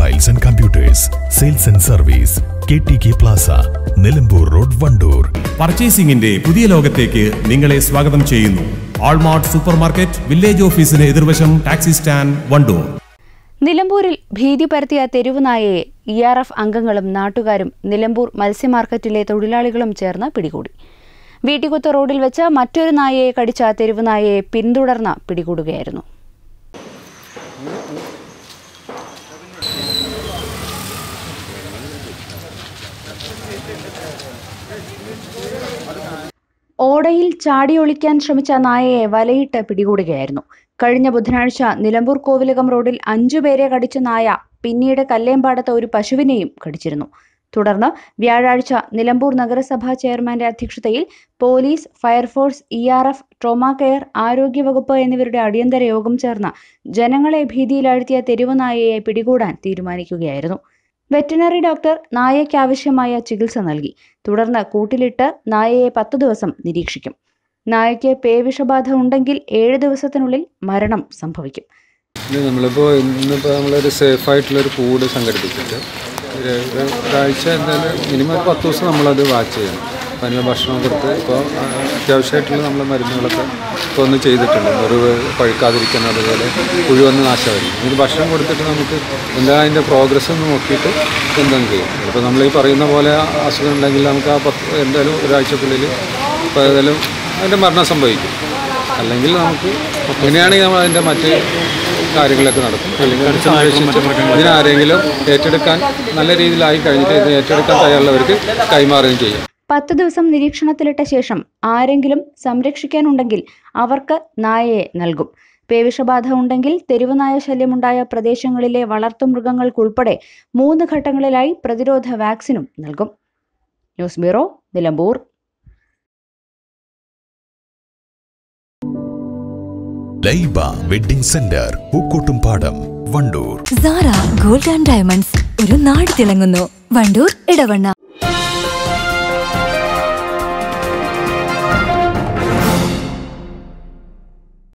textiles and computers sales and service K T K plaza Nilambur road Wandoor പർച്ചേസിംഗിന്റെ പുതിയ ലോകത്തേക്ക് നിങ്ങളെ സ്വാഗതം ചെയ്യുന്നു ആൾമാർട്ട് സൂപ്പർ മാർക്കറ്റ് വില്ലേജ് ഓഫീസിന് എതിർവശം ടാക്സി സ്റ്റാൻഡ് വണ്ടൂർ നിലമ്പൂരിൽ ഭീതി പരത്തിയ തെരുവ് നായയെ ഇ ആർ എഫ് അംഗങ്ങളും നാട്ടുകാരും നിലമ്പൂർ മത്സ്യമാർക്കറ്റിലെ തൊഴിലാളികളും ചേർന്ന് പിടികൂടി വീട്ടിക്കുത്ത് റോഡിൽ വെച്ച് മറ്റൊരു നായയെ കടിച്ച തെരുവ് നായയെ പിന്തുടർന്ന് പിടികൂടുകയായിരുന്നു ഓടയിൽ ചാടിയൊളിക്കാൻ ശ്രമിച്ച നായയെ വലയിട്ട് പിടികൂടുകയായിരുന്നു കഴിഞ്ഞ ബുധനാഴ്ച നിലമ്പൂർ കോവിലകം റോഡിൽ അഞ്ചുപേരെ കടിച്ച നായ പിന്നീട് കല്ലേമ്പാടത്ത് ഒരു പശുവിനെയും കടിച്ചിരുന്നു തുടർന്ന് വ്യാഴാഴ്ച നിലമ്പൂർ നഗരസഭാ ചെയർമാന്റെ അധ്യക്ഷതയിൽ police fire force E R F trauma care ആരോഗ്യവകുപ്പ് എന്നിവരുടെ അടിയന്തര യോഗം ചേർന്ന് ജനങ്ങളെ ഭീതിയിലാഴ്ത്തിയ തെരുവ് നായയെ പിടികൂടാൻ തീരുമാനിക്കുകയായിരുന്നു വെറ്റിനറി ഡോക്ടർ നായയ്ക്കാവശ്യമായ ചികിത്സ നൽകി തുടർന്ന് കൂട്ടിലിട്ട് നായയെ പത്തു ദിവസം നിരീക്ഷിക്കും നായയ്ക്ക് പേവിഷബാധ ഉണ്ടെങ്കിൽ ഏഴ് ദിവസത്തിനുള്ളിൽ മരണം സംഭവിക്കും ഇത് നമ്മളിപ്പോൾ ഇന്നിപ്പോൾ നമ്മളൊരു സേഫായിട്ടുള്ളൊരു കൂട് സംഘടിപ്പിച്ചിട്ട് ഒരു ഒരു- ഒരാഴ്ച എന്തായാലും മിനിമം ഒരു പത്ത് ദിവസം നമ്മളത് വാച്ച് ചെയ്യണം അപ്പോൾ അതിനുള്ള ഭക്ഷണം കൊടുത്ത് ഇപ്പോൾ ആ, അത്യാവശ്യമായിട്ടുള്ള നമ്മളെ മരുന്നുകളൊക്കെ ഇപ്പോൾ ഒന്ന് ചെയ്തിട്ടുണ്ട് മുറിവ് പഴുക്കാതിരിക്കാൻ അതുപോലെ പുഴുവന്ന് നാശമായിരിക്കും ഇതിന് ഭക്ഷണം കൊടുത്തിട്ട് നമുക്ക് എന്താ അതിൻ്റെ പ്രോഗ്രസ് ഒന്ന് നോക്കിയിട്ട് എന്തെങ്കിലും ചെയ്യും ഇപ്പോൾ നമ്മൾ ഈ പറയുന്ന പോലെ അസുഖം ഉണ്ടെങ്കിൽ നമുക്ക് ആ പത്ത് എന്തായാലും ഒരാഴ്ചക്കുള്ളിൽ ഇപ്പോൾ ഏതായാലും അതിൻ്റെ മരണം സംഭവിക്കും അല്ലെങ്കിൽ നമുക്ക് അങ്ങനെയാണെങ്കിൽ നമ്മൾ അതിൻ്റെ മറ്റ് കാര്യങ്ങളൊക്കെ നടക്കും അല്ലെങ്കിൽ അത് സംരക്ഷിച്ച് ഇതിനാരെങ്കിലും ഏറ്റെടുക്കാൻ നല്ല രീതിയിലായി കഴിഞ്ഞിട്ട് ഇത് ഏറ്റെടുക്കാൻ തയ്യാറുള്ളവർക്ക് കൈമാറുകയും ചെയ്യും പത്ത് ദിവസം നിരീക്ഷണത്തിലിട്ട ശേഷം ആരെങ്കിലും സംരക്ഷിക്കാനുണ്ടെങ്കിൽ അവർക്ക് നായയെ നൽകും പേവിഷബാധ ഉണ്ടെങ്കിൽ തെരുവുനായ ശല്യമുണ്ടായ പ്രദേശങ്ങളിലെ വളർത്തുമൃഗങ്ങൾക്കുൾപ്പെടെ മൂന്ന് ഘട്ടങ്ങളിലായി പ്രതിരോധ വാക്സിനും നൽകും ന്യൂസ് ബ്യൂറോ നിലമ്പൂർ ലൈബ wedding centre Pookkottumpadam Wandoor Sara gold and diamonds ഒരു നാട് തിളങ്ങുന്നു വണ്ടൂർ ഇടവണ്ണ